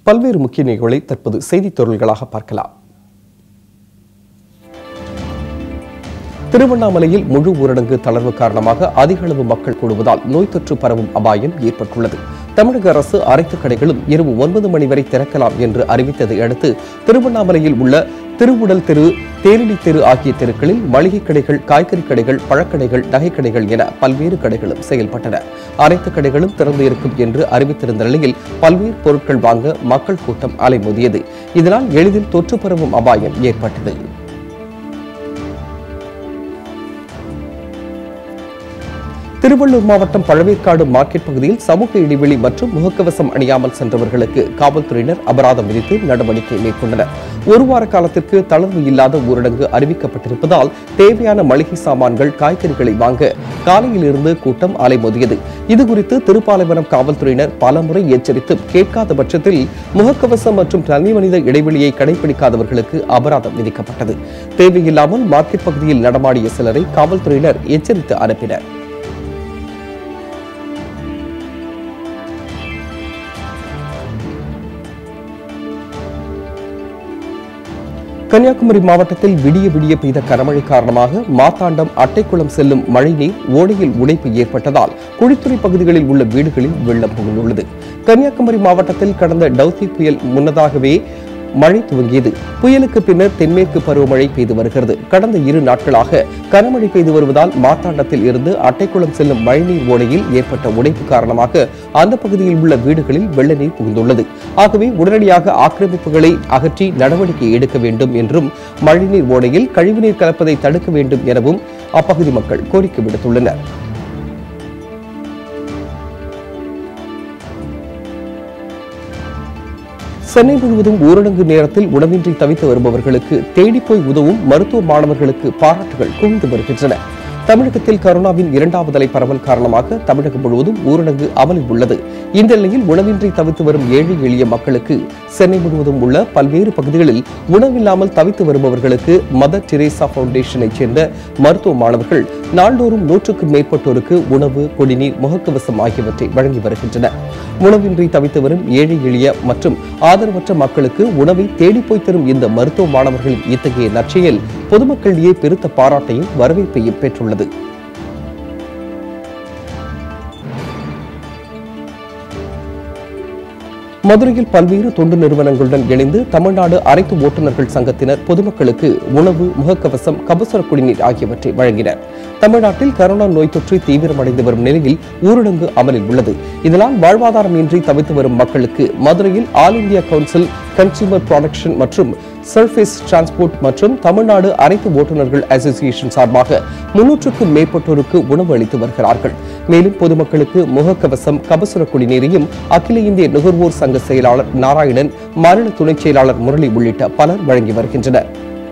பல்வேறு முக்கிய நிகழ்வுகளை தற்போது செய்தித் தொழில்களாக பார்க்கலாம் திருவண்ணாமலையில் முழு ஊரடங்கு தளர்வு காரணமாக அதிக அளவு மக்கள் கூடுவதால் நோய் தொற்று பரவும் அபாயம் ஏற்பட்டுள்ளது தமிழக அரசு அனைத்து கடைகளும் இரவு ஒன்பது மணி வரை திறக்கலாம் என்று அறிவித்ததை அடுத்து திருவண்ணாமலையில் உள்ள திருவுடல் தெரு தேரிடி தெரு ஆகிய தெருக்களில் மளிகை கடைகள் காய்கறி கடைகள் பழக்கடைகள் நகைக்கடைகள் என பல்வேறு கடைகளும் செயல்பட்டன அனைத்து கடைகளும் திறந்து இருக்கும் என்று அறிவித்திருந்த நிலையில் பல்வேறு பொருட்கள் வாங்க மக்கள் கூட்டம் அலைமோதியது இதனால் எளிதில் தொற்று பரவும் அபாயம் ஏற்பட்டது திருவள்ளூர் மாவட்டம் பழவேற்காடு மார்க்கெட் பகுதியில் சமூக இடைவெளி மற்றும் முகக்கவசம் அணியாமல் சென்றவர்களுக்கு காவல்துறையினர் அபராதம் விதித்து நடவடிக்கை மேற்கொண்டனர் ஒரு வார காலத்திற்கு தளர்வு இல்லாத ஊரடங்கு அறிவிக்கப்பட்டிருப்பதால் தேவையான மளிகை சாமான்கள் காய்கறிகளை வாங்க காலையில் இருந்து கூட்டம் அலைமோதியது இதுகுறித்து திருப்பாலைவனம் காவல்துறையினர் பலமுறை எச்சரித்தும் கேட்காத பட்சத்தில் முகக்கவசம் மற்றும் தனிமனித இடைவெளியை கடைபிடிக்காதவர்களுக்கு அபராதம் விதிக்கப்பட்டது தேவையில்லாமல் மார்க்கெட் பகுதியில் நடமாடிய சிலரை காவல்துறையினர் எச்சரித்து அனுப்பினர் கன்னியாகுமரி மாவட்டத்தில் விடிய விடிய பெய்த கனமழை காரணமாக மாத்தாண்டம் அட்டைக்குளம் செல்லும் மழைநீர் ஓடையில் உடைப்பு ஏற்பட்டதால் குழித்துறை பகுதிகளில் உள்ள வீடுகளில் வெள்ளம் புகுந்துள்ளது கன்னியாகுமரி மாவட்டத்தில் கடந்த டவுசி புயல் முன்னதாகவே மழை துவங்கியது புயலுக்கு பின்னர் தென்மேற்கு பருவமழை பெய்து வருகிறது கடந்த இரு நாட்களாக கனமழை பெய்து வருவதால் மாத்தாண்டத்தில் இருந்து அட்டைக்குளம் செல்லும் மழைநீர் ஓடையில் ஏற்பட்ட உடைப்பு காரணமாக அந்த பகுதியில் உள்ள வீடுகளில் வெள்ள நீர் புகுந்துள்ளது ஆகவே உடனடியாக ஆக்கிரமிப்புகளை அகற்றி நடவடிக்கை எடுக்க வேண்டும் என்றும் மழைநீர் ஓடையில் கழிவுநீர் கலப்பதை தடுக்க வேண்டும் எனவும் அப்பகுதி மக்கள் கோரிக்கை விடுத்துள்ளனர் சென்னை முழுவதும் ஊரடங்கு நேரத்தில் உணவின்றி தவித்து வருபவர்களுக்கு தேடிப்போய் உதவும் மருத்துவ மாணவர்களுக்கு பாராட்டுகள் குவிந்து வருகின்றன தமிழகத்தில் கரோனாவின் இரண்டாவது அலை பரவல் காரணமாக தமிழகம் முழுவதும் ஊரடங்கு அமலில் உள்ளது இந்த நிலையில் உணவின்றி தவித்து வரும் ஏழை எளிய மக்களுக்கு சென்னை முழுவதும் உள்ள பல்வேறு பகுதிகளில் உணவில்லாமல் தவித்து வருபவர்களுக்கு மதர் டெரேசா பவுண்டேஷனைச் சேர்ந்த மருத்துவ மாணவர்கள் நாள்தோறும் நூற்றுக்கும் மேற்பட்டோருக்கு உணவு குடிநீர் முகக்கவசம் ஆகியவற்றை வழங்கி வருகின்றனர் உணவின்றி தவித்து வரும் ஏழை எளிய மற்றும் ஆதரவற்ற மக்களுக்கு உணவை தேடிப்போய் தரும் இந்த மருத்துவ மாணவர்களின் இத்தகைய நற்செயல் பொதுமக்களிடையே பெருத்த பாராட்டையும் வரவேற்பையும் பெற்றுள்ளது மதுரையில் பல்வேறு தொண்டு நிறுவனங்களுடன் இணைந்து தமிழ்நாடு அனைத்து ஓட்டுநர்கள் சங்கத்தினர் பொதுமக்களுக்கு உணவு முகக்கவசம் கபசுர குடிநீர் ஆகியவற்றை வழங்கினர் தமிழ்நாட்டில் கரோனா நோய் தொற்று தீவிரமடைந்து வரும் நிலையில் ஊரடங்கு அமலில் உள்ளது இதனால் வாழ்வாதாரம் இன்றி தவித்து வரும் மக்களுக்கு மதுரையில் all India council consumer production மற்றும் சர்ஃபேஸ் டிரான்ஸ்போர்ட் மற்றும் தமிழ்நாடு அனைத்து ஓட்டுநர்கள் அசோசியேஷன் சார்பாக முன்னூற்றுக்கும் மேற்பட்டோருக்கு உணவு அளித்து வருகிறார்கள் மேலும் பொதுமக்களுக்கு முகக்கவசம் கபசுர குடிநீரையும் அகில இந்திய நுகர்வோர் சங்க செயலாளர் நாராயணன் மாநில துணைச் செயலாளர் முரளி உள்ளிட்ட பலர் வழங்கி வருகின்றனர்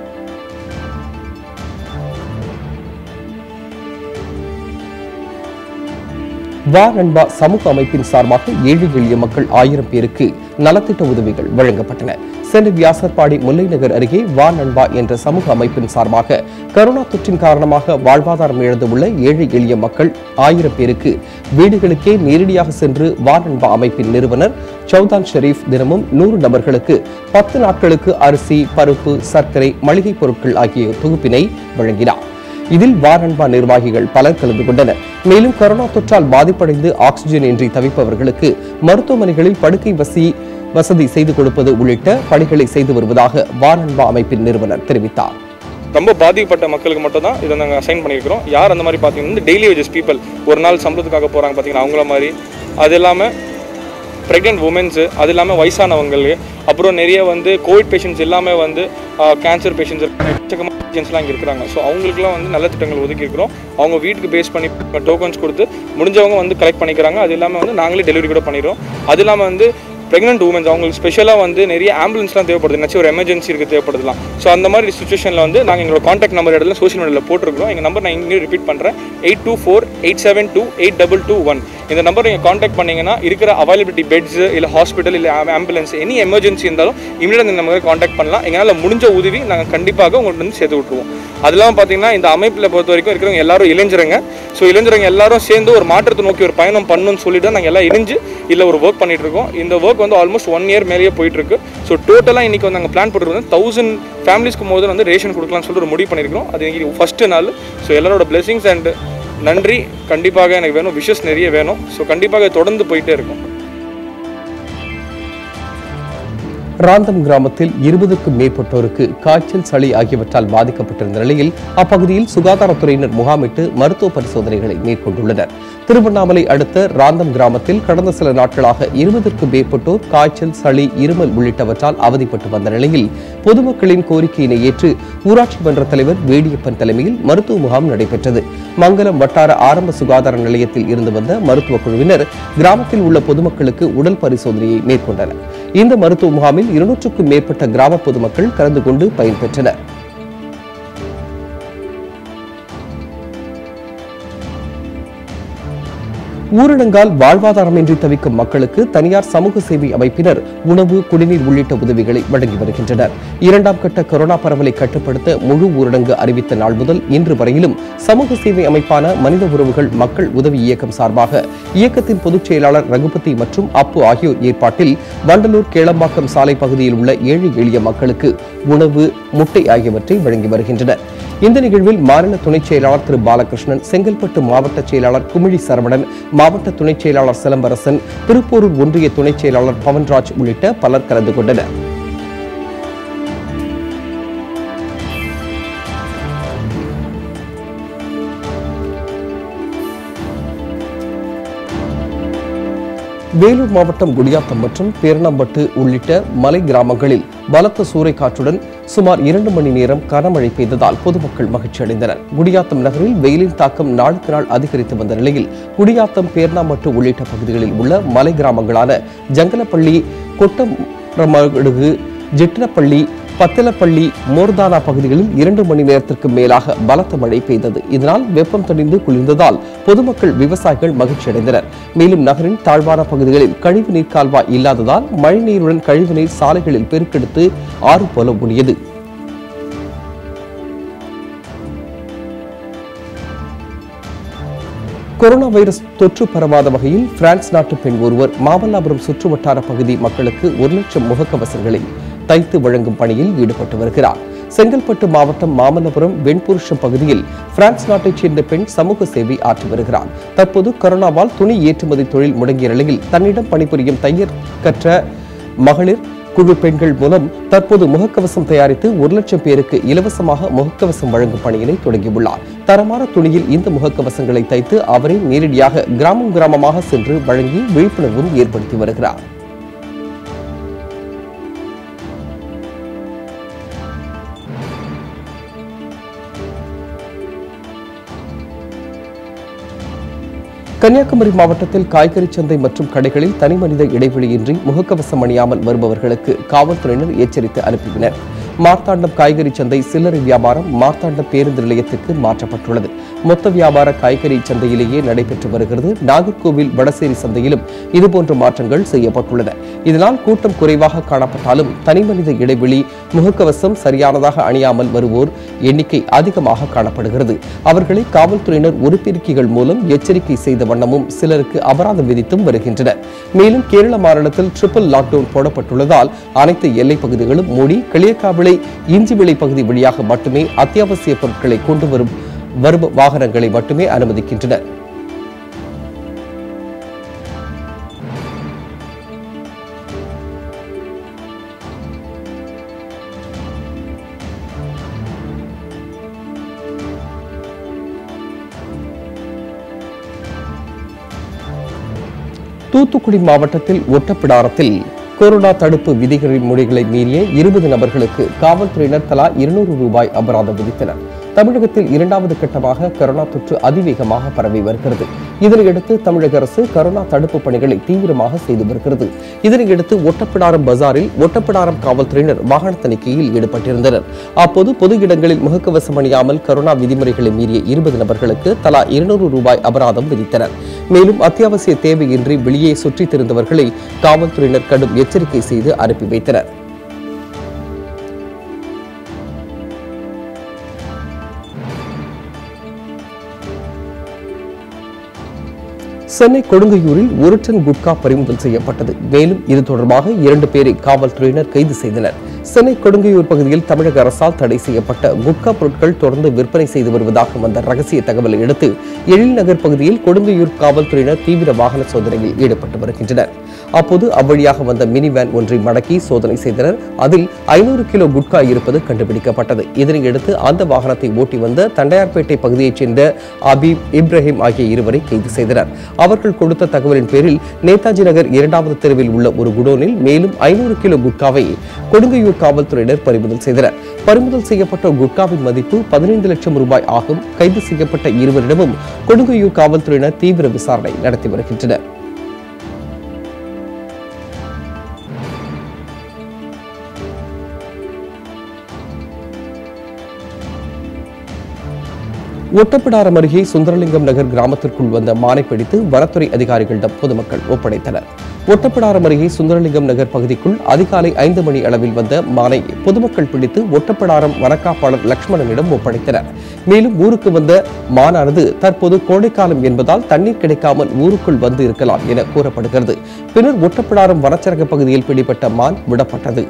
வா நண்பா சமூக அமைப்பின் சார்பாக ஏழை எளிய மக்கள் ஆயிரம் பேருக்கு நலத்திட்ட உதவிகள் வழங்கப்பட்டன சென்னை வியாசர்பாடி முல்லை நகர் அருகே வா நண்பா என்ற சமூக அமைப்பின் சார்பாக கரோனா தொற்றின் காரணமாக வாழ்வாதாரம் இழந்துள்ள ஏழை எளிய மக்கள் ஆயிரம் பேருக்கு வீடுகளுக்கே நேரடியாக சென்று வா நண்பா அமைப்பின் நிறுவனர் சௌதான் ஷெரீப் தினமும் நூறு நபர்களுக்கு பத்து நாட்களுக்கு அரிசி பருப்பு சர்க்கரை மளிகை பொருட்கள் ஆகிய தொகுப்பினை வழங்கினார் இதில் வாரன்பா நிர்வாகிகள் பலர் கலந்து கொண்டனர் மேலும் கொரோனா தொற்றால் பாதிப்படைந்து ஆக்சிஜன் இன்றி தவிப்பவர்களுக்கு மருத்துவமனைகளில் படுக்கை வசி வசதி செய்து கொடுப்பது உள்ளிட்ட பணிகளை செய்து வருவதாக வாரன்பா அமைப்பின் நிறுவனர் தெரிவித்தார் ரொம்ப பாதிக்கப்பட்ட மக்களுக்கு மட்டும் தான் இதை நாங்கள் அசைன் பண்ணியிருக்கிறோம் யார் அந்த மாதிரி பார்த்தீங்கன்னா டெய்லி வேஜஸ் பீப்பிள் ஒரு நாள் சம்பளத்துக்காக போகிறாங்க பார்த்தீங்கன்னா அவங்கள மாதிரி அது இல்லாமல் ப்ரெக்னென்ட் உமன்ஸு அது இல்லாமல் வயசானவங்களுக்கு அப்புறம் நிறைய வந்து கோவிட் பேஷண்ட்ஸ் எல்லாமே வந்து கேன்சர் பேஷண்ட்ஸ் எக்கச்சக்கமான பேஷண்ட்ஸ்லாம் இங்கே இருக்கிறாங்க ஸோ அவங்களுக்குலாம் வந்து நல்ல திட்டங்கள் ஒதுக்கி இருக்கிறோம் அவங்க வீட்டுக்கு பேஸ் பண்ணி டோக்கன்ஸ் கொடுத்து முடிஞ்சவங்க வந்து கலெக்ட் பண்ணிக்கிறாங்க அது இல்லாமல் வந்து நாங்களே டெலிவரி கூட பண்ணிடுறோம் அது இல்லாமல் வந்து ப்ரெக்னென்ட் உமன்ஸ் அவங்களுக்கு ஸ்பெஷலாக வந்து நிறைய ஆம்புலன்ஸ்லாம் தேவைப்படுது என்னாச்சும் ஒரு எமர்ஜென்சி இருக்குது தேவைப்படுதுலாம் ஸோ அந்த மாதிரி சுச்சுவேஷனில் வந்து நாங்கள் எங்களோட காண்டாக்ட் நம்பர் இடத்துல சோஷியல் மீடியாவில் போட்டிருக்கிறோம் எங்கள் நம்பர் நான் இங்கே ரிப்பீட் பண்ணுறேன் eight two four eight seven two eight double two one இந்த நம்பர் நீங்கள் காண்டாக்ட் பண்ணீங்கன்னா இருக்கிற அவைலபிலிட்டி பெட்ஸ் இல்லை ஹாஸ்பிட்டல் இல்லை ஆம்புலன்ஸ் எனி எமர்ஜென்சி இருந்தாலும் இமீடியட் இந்த நம்பருக்கு காண்டாக்ட் பண்ணலாம் எங்களால் முடிஞ்ச உதவி நாங்கள் கண்டிப்பாக உங்களுக்கு வந்து சேர்த்து விட்டுருவோம் அதெல்லாம் பார்த்தீங்கன்னா இந்த அமைப்பில் பொறுத்த வரைக்கும் இருக்கிறவங்க எல்லாரும் இளைஞருங்க ஸோ இளைஞருங்க எல்லாரும் சேர்ந்து ஒரு மாற்றத்தை நோக்கி ஒரு பயணம் பண்ணணும்னு சொல்லிட்டு தான் நாங்கள் எல்லாம் இணைஞ்சு இல்லை ஒரு ஒர்க் பண்ணிட்டு இருக்கோம் இந்த ஒர்க் வந்து ஆல்மோஸ்ட் ஒன் இயர் மேலேயே போயிட்டு இருக்கு ஸோ டோட்டலாக இன்னைக்கு வந்து நாங்கள் பிளான் போட்டுருக்கோம் தௌசண்ட் ஃபேமிலிஸ்க்கு போது வந்து ரேஷன் கொடுக்கலாம்னு சொல்லிட்டு ஒரு முடிவு பண்ணியிருக்கோம் அது இன்னைக்கு ஃபஸ்ட்டு நாள் ஸோ எல்லாரோட பிளெஸிங்ஸ் அண்ட் நன்றி கண்டிப்பாக எனக்கு வேணும் விஷஸ் நிறைய வேணும் ஸோ கண்டிப்பாக இது தொடர்ந்து போயிட்டே இருக்கும் ராந்தம் கிராமத்தில் இருபதுக்கும் மேற்பட்டோருக்கு காய்ச்சல் சளி ஆகியவற்றால் பாதிக்கப்பட்டிருந்த நிலையில் அப்பகுதியில் சுகாதாரத்துறையினர் முகாமிட்டு மருத்துவ பரிசோதனைகளை மேற்கொண்டுள்ளனர் திருவண்ணாமலை அடுத்த ராந்தம் கிராமத்தில் கடந்த சில நாட்களாக இருபதற்கும் மேற்பட்டோர் காய்ச்சல் சளி இருமல் உள்ளிட்டவற்றால் அவதிப்பட்டு வந்த நிலையில் பொதுமக்களின் கோரிக்கையினை ஏற்று ஊராட்சி மன்ற தலைவர் வேடியப்பன் தலைமையில் மருத்துவ முகாம் நடைபெற்றது மங்கலம் வட்டார ஆரம்ப சுகாதார நிலையத்தில் இருந்து வந்த மருத்துவ குழுவினர் கிராமத்தில் உள்ள பொதுமக்களுக்கு உடல் பரிசோதனையை மேற்கொண்டனர் இந்த மருத்துவ முகாமில் இருநூற்றுக்கும் மேற்பட்ட கிராம பொதுமக்கள் கலந்து கொண்டு பயன்பெற்றனர் ஊரடங்கால் வாழ்வாதாரமின்றி தவிக்கும் மக்களுக்கு தனியார் சமூக சேவை அமைப்பினர் உணவு குடிநீர் உள்ளிட்ட உதவிகளை வழங்கி வருகின்றனர் இரண்டாம் கட்ட கொரோனா பரவலை கட்டுப்படுத்த முழு ஊரடங்கு அறிவித்த நாள் முதல் இன்று வரையிலும் சமூக சேவை அமைப்பான மனித உறவுகள் மக்கள் உதவி இயக்கம் சார்பாக இயக்கத்தின் பொதுச் செயலாளர் ரகுபதி மற்றும் அப்பு ஆகியோர் ஏற்பாட்டில் வண்டலூர் கேளம்பாக்கம் சாலை பகுதியில் உள்ள ஏழை எளிய மக்களுக்கு உணவு முட்டை ஆகியவற்றை வழங்கி வருகின்றனர் இந்த நிகழ்வில் மாநில துணைச் செயலாளர் திரு பாலகிருஷ்ணன் செங்கல்பட்டு மாவட்ட செயலாளர் குமிழி சரவணன் மாவட்ட துணைச் செயலாளர் சிலம்பரசன் திருப்போரூர் ஒன்றிய துணைச் செயலாளர் பவன்ராஜ் உள்ளிட்ட பலர் கலந்து கொண்டனர் வேலூர் மாவட்டம் குடியாத்தம் மற்றும் பேரணம்பட்டு உள்ளிட்ட மலை கிராமங்களில் பலத்த சூறைக்காற்றுடன் சுமார் இரண்டு மணி நேரம் கனமழை பெய்ததால் பொதுமக்கள் மகிழ்ச்சி அடைந்தனர் குடியாத்தம் நகரில் வெயிலின் தாக்கம் நாளுக்கு நாள் அதிகரித்து வந்த நிலையில் குடியாத்தம் பேர்ணாம்பட்டு உள்ளிட்ட பகுதிகளில் உள்ள மலை கிராமங்களான ஜங்கலப்பள்ளி கொட்டமடுகு ஜெட்டினப்பள்ளி பத்திலப்பள்ளி மோர்தானா பகுதிகளில் இரண்டு மணி நேரத்திற்கு மேலாக பலத்த மழை பெய்தது இதனால் வெப்பம் தணிந்து குளிர்ந்ததால் பொதுமக்கள் விவசாயிகள் மகிழ்ச்சியடைந்தனர் மேலும் நகரின் தாழ்வான பகுதிகளில் கழிவு நீர் கால்வாய் இல்லாததால் மழைநீருடன் கழிவுநீர் சாலைகளில் பெருக்கெடுத்து ஆறு போல ஓடியது கொரோனா வைரஸ் தொற்று பரவாத வகையில் பிரான்ஸ் நாட்டு பெண் ஒருவர் மாமல்லாபுரம் சுற்றுவட்டார பகுதி மக்களுக்கு ஒரு லட்சம் முகக்கவசங்களை தைத்து வழங்கும் பணியில் ஈடுபட்டு வருகிறார் செங்கல்பட்டு மாவட்டம் மாமல்லபுரம் வெண்புருஷம் பகுதியில் பிரான்ஸ் நாட்டைச் சேர்ந்த பெண் சமூக சேவை ஆற்றி வருகிறார் தற்போது கொரோனாவால் துணி ஏற்றுமதி தொழில் முடங்கிய நிலையில் தன்னிடம் பணிபுரியும் தையர் கற்ற மகளிர் குழு பெண்கள் மூலம் தற்போது முகக்கவசம் தயாரித்து ஒரு லட்சம் பேருக்கு இலவசமாக முகக்கவசம் வழங்கும் பணியினை தொடங்கியுள்ளார் தரமான துணியில் இந்த முகக்கவசங்களை தைத்து அவரே நேரடியாக கிராமம் கிராமமாக சென்று வழங்கி விழிப்புணர்வும் ஏற்படுத்தி வருகிறார் கன்னியாகுமரி மாவட்டத்தில் காய்கறி சந்தை மற்றும் கடைகளில் தனிமனித இடைவெளியின்றி முகக்கவசம் அணியாமல் வருபவர்களுக்கு காவல்துறையினர் எச்சரித்து அனுப்பினர் மார்த்தாண்டம் காய்கறி சந்தை சில்லறை வியாபாரம் மார்த்தாண்டம் பேருந்து நிலையத்துக்கு மாற்றப்பட்டுள்ளது மொத்த வியாபார காய்கறி சந்தையிலேயே நடைபெற்று வருகிறது நாகர்கோவில் வடசேரி சந்தையிலும் இதுபோன்ற மாற்றங்கள் செய்யப்பட்டுள்ளன இதனால் கூட்டம் குறைவாக காணப்பட்டாலும் தனிமனித இடைவெளி முகக்கவசம் சரியானதாக அணியாமல் வருவோர் எண்ணிக்கை அதிகமாக காணப்படுகிறது அவர்களை காவல்துறையினர் உருப்பெருக்கிகள் மூலம் எச்சரிக்கை செய்த வண்ணமும் சிலருக்கு அபராதம் விதித்தும் வருகின்றனர் மேலும் கேரள மாநிலத்தில் ட்ரிபிள் லாக்டவுன் போடப்பட்டுள்ளதால் அனைத்து எல்லைப் பகுதிகளும் மூடி களியக்காவிளை இஞ்சிவிளை பகுதி வழியாக மட்டுமே அத்தியாவசிய பொருட்களை கொண்டு வரும் வரும் வாகனங்களை மட்டுமே அனுமதிக்கின்றனர் தூத்துக்குடி மாவட்டத்தில் ஒட்டப்பிடாரத்தில் கொரோனா தடுப்பு விதிகளின் மொழிகளை மீறிய இருபது நபர்களுக்கு காவல்துறையினர் தலா இருநூறு ரூபாய் அபராதம் விதித்தனர் தமிழகத்தில் இரண்டாவது கட்டமாக கொரோனா தொற்று அதிவேகமாக பரவி வருகிறது இதனையடுத்து தமிழக அரசு கரோனா தடுப்பு பணிகளை தீவிரமாக செய்து வருகிறது இதனையடுத்து ஒட்டப்பிடாரம் பஜாரில் ஒட்டப்பிடாரம் காவல்துறையினர் வாகன தணிக்கையில் ஈடுபட்டிருந்தனர் அப்போது பொது இடங்களில் முகக்கவசம் அணியாமல் கரோனா விதிமுறைகளை மீறிய இருபது நபர்களுக்கு தலா இருநூறு ரூபாய் அபராதம் விதித்தனர் மேலும் அத்தியாவசிய தேவையின்றி வெளியே சுற்றித் திரிந்தவர்களை காவல்துறையினர் கடும் எச்சரிக்கை செய்து அனுப்பி வைத்தனர் சென்னை கொடுங்கையூரில் ஒரு டன் குட்கா பறிமுதல் செய்யப்பட்டது மேலும் இது தொடர்பாக இரண்டு பேரை காவல்துறையினர் கைது செய்தனர் சென்னை கொடுங்கையூர் பகுதியில் தமிழக அரசால் தடை செய்யப்பட்ட குட்கா பொருட்கள் தொடர்ந்து விற்பனை செய்து வருவதாக வந்த ரகசிய தகவலை அடுத்து எழில் நகர் பகுதியில் கொடுங்கையூர் காவல்துறையினர் தீவிர வாகன சோதனையில் ஈடுபட்டு வருகின்றனர் அப்போது அவ்வழியாக வந்த மினி வேன் ஒன்றை மடக்கி சோதனை செய்தனர் அதில் ஐநூறு கிலோ குட்கா இருப்பது கண்டுபிடிக்கப்பட்டது இதனையடுத்து அந்த வாகனத்தை ஓட்டி வந்த தண்டையார்பேட்டை பகுதியைச் சேர்ந்த அபீப் இப்ராஹிம் ஆகிய இருவரை கைது செய்தனர் அவர்கள் கொடுத்த தகவலின் பேரில் நேதாஜி நகர் இரண்டாவது தெருவில் உள்ள ஒரு குடோனில் மேலும் ஐநூறு கிலோ குட்காவை கொடுங்கையூர் காவல்துறையினர் பறிமுதல் செய்தனர் பறிமுதல் செய்யப்பட்ட குட்காவின் மதிப்பு பதினைந்து லட்சம் ரூபாய் ஆகும் கைது செய்யப்பட்ட இருவரிடமும் கொடுங்கையூர் காவல்துறையினர் தீவிர விசாரணை நடத்தி வருகின்றனர் ஒட்டப்பிடாரம் அருகே சுந்தரலிங்கம் நகர் கிராமத்திற்குள் வந்த மானை பிடித்து வனத்துறை அதிகாரிகளிடம் பொதுமக்கள் ஒப்படைத்தனர் ஒட்டப்பிடாரம் அருகே சுந்தரலிங்கம் நகர் பகுதிக்குள் அதிகாலை ஐந்து மணி அளவில் வந்த மானை பொதுமக்கள் பிடித்து ஒட்டப்பிடாரம் வனக்காப்பாளர் லட்சுமணனிடம் ஒப்படைத்தனர் மேலும் ஊருக்கு வந்த மானானது தற்போது கோடைக்காலம் என்பதால் தண்ணீர் கிடைக்காமல் ஊருக்குள் வந்து இருக்கலாம் என கூறப்படுகிறது பின்னர் ஒட்டப்பிடாரம் வனச்சரக பகுதியில் பிடிபட்ட மான் விடப்பட்டது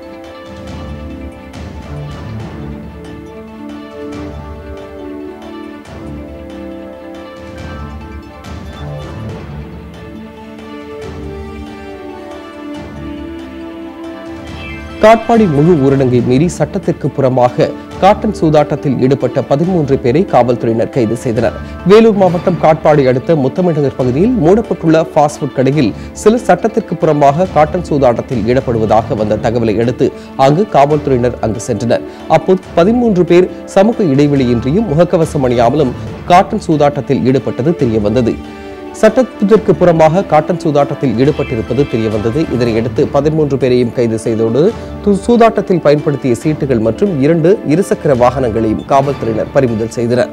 காட்பாடி முழு ஊரடங்கை மீறி சட்டத்திற்கு புறமாக காட்டன் சூதாட்டத்தில் ஈடுபட்ட பதிமூன்று பேரை காவல்துறையினர் கைது செய்தனர் வேலூர் மாவட்டம் காட்பாடி அடுத்த முத்தமிழ்நகர் பகுதியில் மூடப்பட்டுள்ள ஃபாஸ்ட் ஃபுட் கடையில் சிலர் சட்டத்திற்கு புறமாக காட்டன் சூதாட்டத்தில் ஈடுபடுவதாக வந்த தகவலை அடுத்து அங்கு காவல்துறையினர் அங்கு சென்றனர் அப்போது பதிமூன்று பேர் சமூக இடைவெளியின்றியும் முகக்கவசம் அணியாமலும் காட்டன் சூதாட்டத்தில் ஈடுபட்டது தெரியவந்தது சட்டத்திற்கு புறமாக காட்டன் சூதாட்டத்தில் ஈடுபட்டிருப்பது தெரியவந்தது இதனையடுத்து பதிமூன்று பேரையும் கைது செய்தோடு து- சூதாட்டத்தில் பயன்படுத்திய சீட்டுகள் மற்றும் இரண்டு இருசக்கர வாகனங்களையும் காவல்துறையினர் பறிமுதல் செய்தனர்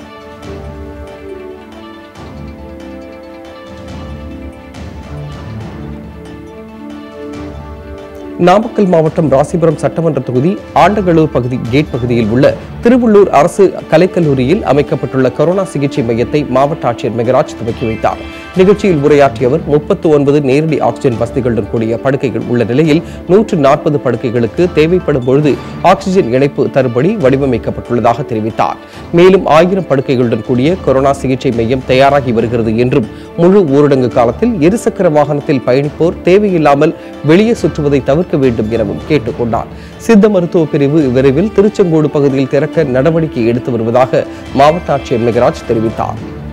நாமக்கல் மாவட்டம் ராசிபுரம் சட்டமன்ற தொகுதி ஆண்டகளூர் பகுதி கேட் பகுதியில் உள்ள திருவள்ளூர் அரசு கலைக்கல்லூரியில் அமைக்கப்பட்டுள்ள கொரோனா சிகிச்சை மையத்தை மாவட்ட ஆட்சியர் மெகராஜ் துவக்கி வைத்தார் நிகழ்ச்சியில் உரையாற்றிய அவர் முப்பத்து ஒன்பது நேரடி ஆக்சிஜன் வசதிகளுடன் கூடிய படுக்கைகள் உள்ள நிலையில் நூற்று நாற்பது படுக்கைகளுக்கு தேவைப்படும் பொழுது ஆக்சிஜன் இணைப்பு தரும்படி வடிவமைக்கப்பட்டுள்ளதாக தெரிவித்தார் மேலும் ஆயிரம் படுக்கைகளுடன் கூடிய கொரோனா சிகிச்சை மையம் தயாராகி வருகிறது என்றும் முழு ஊரடங்கு காலத்தில் இருசக்கர வாகனத்தில் பயணிப்போர் தேவையில்லாமல் வெளியே சுற்றுவதை தவிர்க்க வேண்டும் எனவும் கேட்டுக்கொண்டார் சித்த மருத்துவ பிரிவு விரைவில் திருச்செங்கோடு பகுதியில் திறக்க நடவடிக்கை எடுத்து வருவதாக மாவட்ட ஆட்சியர் மெகராஜ் தெரிவித்தார்